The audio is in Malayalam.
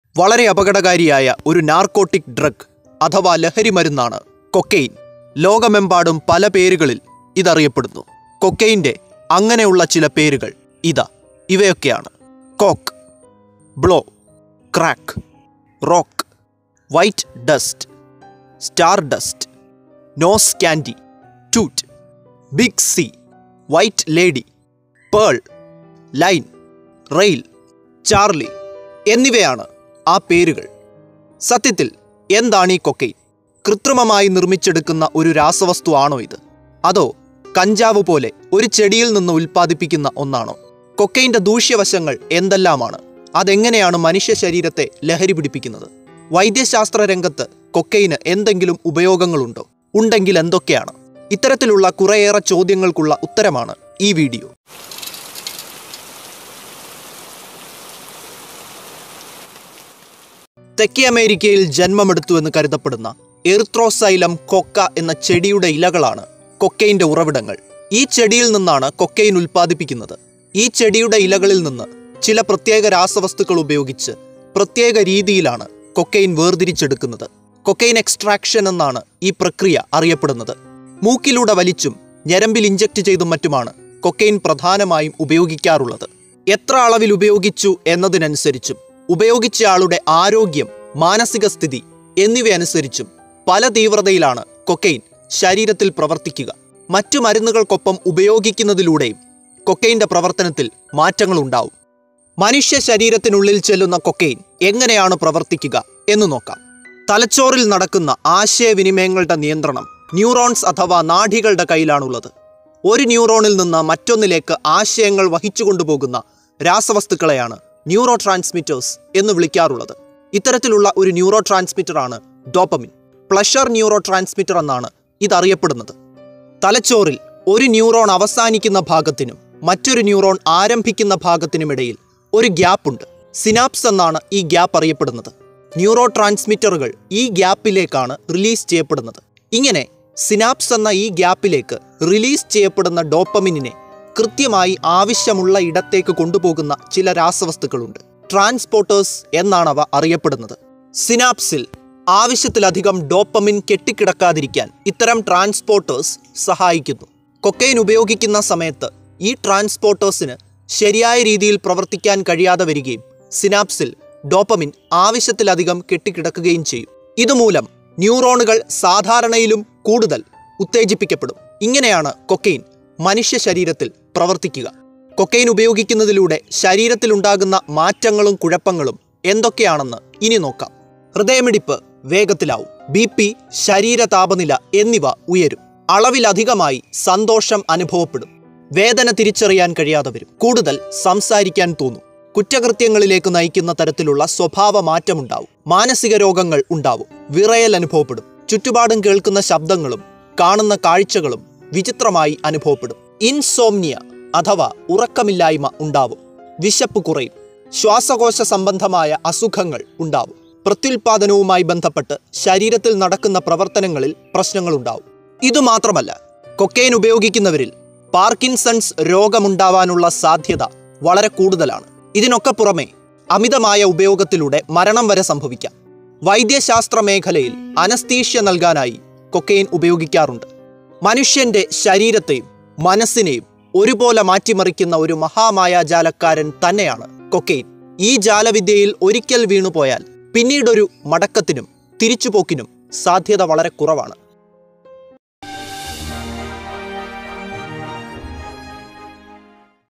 വളരെ അപകടകാരിയായ ഒരു നാർക്കോട്ടിക് ഡ്രഗ് അഥവാ ലഹരി മരുന്നാണ് കൊക്കെയിൻ ലോകമെമ്പാടും പല പേരുകളിൽ ഇതറിയപ്പെടുന്നു കൊക്കെയിൻ്റെ അങ്ങനെയുള്ള ചില പേരുകൾ ഇതാ ഇവയൊക്കെയാണ് coke blow crack rock white dust star dust nose candy toot big C white lady pearl line rail Charlie എന്നിവയാണ് ആ പേരുകൾ സത്യത്തിൽ എന്താണ് ഈ കൊക്കെയിൻ കൃത്രിമമായി നിർമ്മിച്ചെടുക്കുന്ന ഒരു രാസവസ്തു ആണോ ഇത് അതോ കഞ്ചാവ് പോലെ ഒരു ചെടിയിൽ നിന്ന് ഉൽപ്പാദിപ്പിക്കുന്ന ഒന്നാണോ കൊക്കെയിൻ്റെ ദൂഷ്യവശങ്ങൾ എന്തെല്ലാമാണ് അതെങ്ങനെയാണ് മനുഷ്യ ശരീരത്തെ ലഹരി പിടിപ്പിക്കുന്നത് വൈദ്യശാസ്ത്ര രംഗത്ത് കൊക്കെയിന് എന്തെങ്കിലും ഉപയോഗങ്ങളുണ്ടോ ഉണ്ടെങ്കിൽ എന്തൊക്കെയാണ് ഇത്തരത്തിലുള്ള കുറേയേറെ ചോദ്യങ്ങൾക്കുള്ള ഉത്തരമാണ് ഈ വീഡിയോ തെക്കേ അമേരിക്കയിൽ ജന്മമെടുത്തു എന്ന് കരുതപ്പെടുന്ന എറിത്രോസൈലം കൊക്ക എന്ന ചെടിയുടെ ഇലകളാണ് കൊക്കൈൻ്റെ ഉറവിടങ്ങൾ ഈ ചെടിയിൽ നിന്നാണ് കൊക്കൈൻ ഉൽപ്പാദിപ്പിക്കുന്നത് ഈ ചെടിയുടെ ഇലകളിൽ നിന്ന് ചില പ്രത്യേക രാസവസ്തുക്കൾ ഉപയോഗിച്ച് പ്രത്യേക രീതിയിലാണ് കൊക്കൈൻ വേർതിരിച്ചെടുക്കുന്നത് കൊക്കൈൻ എക്സ്ട്രാക്ഷൻ എന്നാണ് ഈ പ്രക്രിയ അറിയപ്പെടുന്നത് മൂക്കിലൂടെ വലിച്ചും ഞരമ്പിൽ ഇഞ്ചക്ട് ചെയ്തും മറ്റുമാണ് കൊക്കൈൻ പ്രധാനമായും ഉപയോഗിക്കാറുള്ളത് എത്ര അളവിൽ ഉപയോഗിച്ചു എന്നതിനനുസരിച്ചും ഉപയോഗിച്ചയാളുടെ ആരോഗ്യം മാനസിക സ്ഥിതി എന്നിവയനുസരിച്ചും പല തീവ്രതയിലാണ് കൊക്കൈൻ ശരീരത്തിൽ പ്രവർത്തിക്കുക മറ്റു മരുന്നുകൾക്കൊപ്പം ഉപയോഗിക്കുന്നതിലൂടെയും കൊക്കൈൻ്റെ പ്രവർത്തനത്തിൽ മാറ്റങ്ങൾ ഉണ്ടാവും മനുഷ്യ ശരീരത്തിനുള്ളിൽ ചെല്ലുന്ന കൊക്കൈൻ എങ്ങനെയാണ് പ്രവർത്തിക്കുക എന്ന് നോക്കാം തലച്ചോറിൽ നടക്കുന്ന ആശയവിനിമയങ്ങളുടെ നിയന്ത്രണം ന്യൂറോൺസ് അഥവാ നാഡികളുടെ കയ്യിലാണുള്ളത് ഒരു ന്യൂറോണിൽ നിന്ന് മറ്റൊന്നിലേക്ക് ആശയങ്ങൾ വഹിച്ചു കൊണ്ടുപോകുന്ന രാസവസ്തുക്കളെയാണ് ന്യൂറോ ട്രാൻസ്മിറ്റേഴ്സ് എന്ന് വിളിക്കാറുള്ളത് ഇത്തരത്തിലുള്ള ഒരു ന്യൂറോ ട്രാൻസ്മിറ്ററാണ് ഡോപ്പമിൻ പ്ലഷർ ന്യൂറോ ട്രാൻസ്മിറ്റർ എന്നാണ് ഇതറിയപ്പെടുന്നത് തലച്ചോറിൽ ഒരു ന്യൂറോൺ അവസാനിക്കുന്ന ഭാഗത്തിനും മറ്റൊരു ന്യൂറോൺ ആരംഭിക്കുന്ന ഭാഗത്തിനുമിടയിൽ ഒരു ഗ്യാപ്പ് ഉണ്ട് സിനാപ്സ് എന്നാണ് ഈ ഗ്യാപ്പ് അറിയപ്പെടുന്നത് ന്യൂറോ ട്രാൻസ്മിറ്ററുകൾ ഈ ഗ്യാപ്പിലേക്കാണ് റിലീസ് ചെയ്യപ്പെടുന്നത് ഇങ്ങനെ സിനാപ്സ് എന്ന ഈ ഗ്യാപ്പിലേക്ക് റിലീസ് ചെയ്യപ്പെടുന്ന ഡോപ്പമിനിനെ കൃത്യമായി ആവശ്യമുള്ള ഇടത്തേക്ക് കൊണ്ടുപോകുന്ന ചില രാസവസ്തുക്കളുണ്ട് ട്രാൻസ്പോർട്ടേഴ്സ് എന്നാണ് അവ അറിയപ്പെടുന്നത് സിനാപ്സിൽ ആവശ്യത്തിലധികം ഡോപ്പമിൻ കെട്ടിക്കിടക്കാതിരിക്കാൻ ഇത്തരം ട്രാൻസ്പോർട്ടേഴ്സ് സഹായിക്കുന്നു കൊക്കൈൻ ഉപയോഗിക്കുന്ന സമയത്ത് ഈ ട്രാൻസ്പോർട്ടേഴ്സിന് ശരിയായ രീതിയിൽ പ്രവർത്തിക്കാൻ കഴിയാതെ വരികയും സിനാപ്സിൽ ഡോപ്പമിൻ ആവശ്യത്തിലധികം കെട്ടിക്കിടക്കുകയും ചെയ്യും ഇതുമൂലം ന്യൂറോണുകൾ സാധാരണയിലും കൂടുതൽ ഉത്തേജിപ്പിക്കപ്പെടും ഇങ്ങനെയാണ് കൊക്കൈൻ മനുഷ്യ ശരീരത്തിൽ പ്രവർത്തിക്കുക കൊക്കൈൻ ഉപയോഗിക്കുന്നതിലൂടെ ശരീരത്തിലുണ്ടാകുന്ന മാറ്റങ്ങളും കുഴപ്പങ്ങളും എന്തൊക്കെയാണെന്ന് ഇനി നോക്കാം ഹൃദയമിടിപ്പ് വേഗത്തിലാവും ബി പി ശരീര താപനില എന്നിവ ഉയരും അളവിലധികമായി സന്തോഷം അനുഭവപ്പെടും വേദന തിരിച്ചറിയാൻ കഴിയാതെ വരും കൂടുതൽ സംസാരിക്കാൻ തോന്നും കുറ്റകൃത്യങ്ങളിലേക്ക് നയിക്കുന്ന തരത്തിലുള്ള സ്വഭാവ മാറ്റമുണ്ടാവും മാനസിക രോഗങ്ങൾ ഉണ്ടാവും വിറയൽ അനുഭവപ്പെടും ചുറ്റുപാടും കേൾക്കുന്ന ശബ്ദങ്ങളും കാണുന്ന കാഴ്ചകളും വിചിത്രമായി അനുഭവപ്പെടും ഇൻസോംനിയ അഥവാ ഉറക്കമില്ലായ്മ ഉണ്ടാവും വിശപ്പ് കുറയും ശ്വാസകോശ സംബന്ധമായ അസുഖങ്ങൾ ഉണ്ടാവും പ്രത്യുൽപാദനവുമായി ബന്ധപ്പെട്ട് ശരീരത്തിൽ നടക്കുന്ന പ്രവർത്തനങ്ങളിൽ പ്രശ്നങ്ങളുണ്ടാവും ഇതുമാത്രമല്ല കൊക്കൈൻ ഉപയോഗിക്കുന്നവരിൽ പാർക്കിൻസൺസ് രോഗമുണ്ടാവാനുള്ള സാധ്യത വളരെ കൂടുതലാണ് ഇതിനൊക്കെ പുറമെ അമിതമായ ഉപയോഗത്തിലൂടെ മരണം വരെ സംഭവിക്കാം വൈദ്യശാസ്ത്ര മേഖലയിൽ അനസ്തീഷ്യ നൽകാനായി കൊക്കൈൻ ഉപയോഗിക്കാറുണ്ട് മനുഷ്യന്റെ ശരീരത്തെയും മനസ്സിനെയും ഒരുപോലെ മാറ്റിമറിക്കുന്ന ഒരു മഹാമായാജാലക്കാരൻ തന്നെയാണ് കൊക്കൈൻ ഈ ജാലവിദ്യയിൽ ഒരിക്കൽ വീണുപോയാൽ പിന്നീടൊരു മടക്കത്തിനും തിരിച്ചുപോക്കിനും സാധ്യത വളരെ കുറവാണ്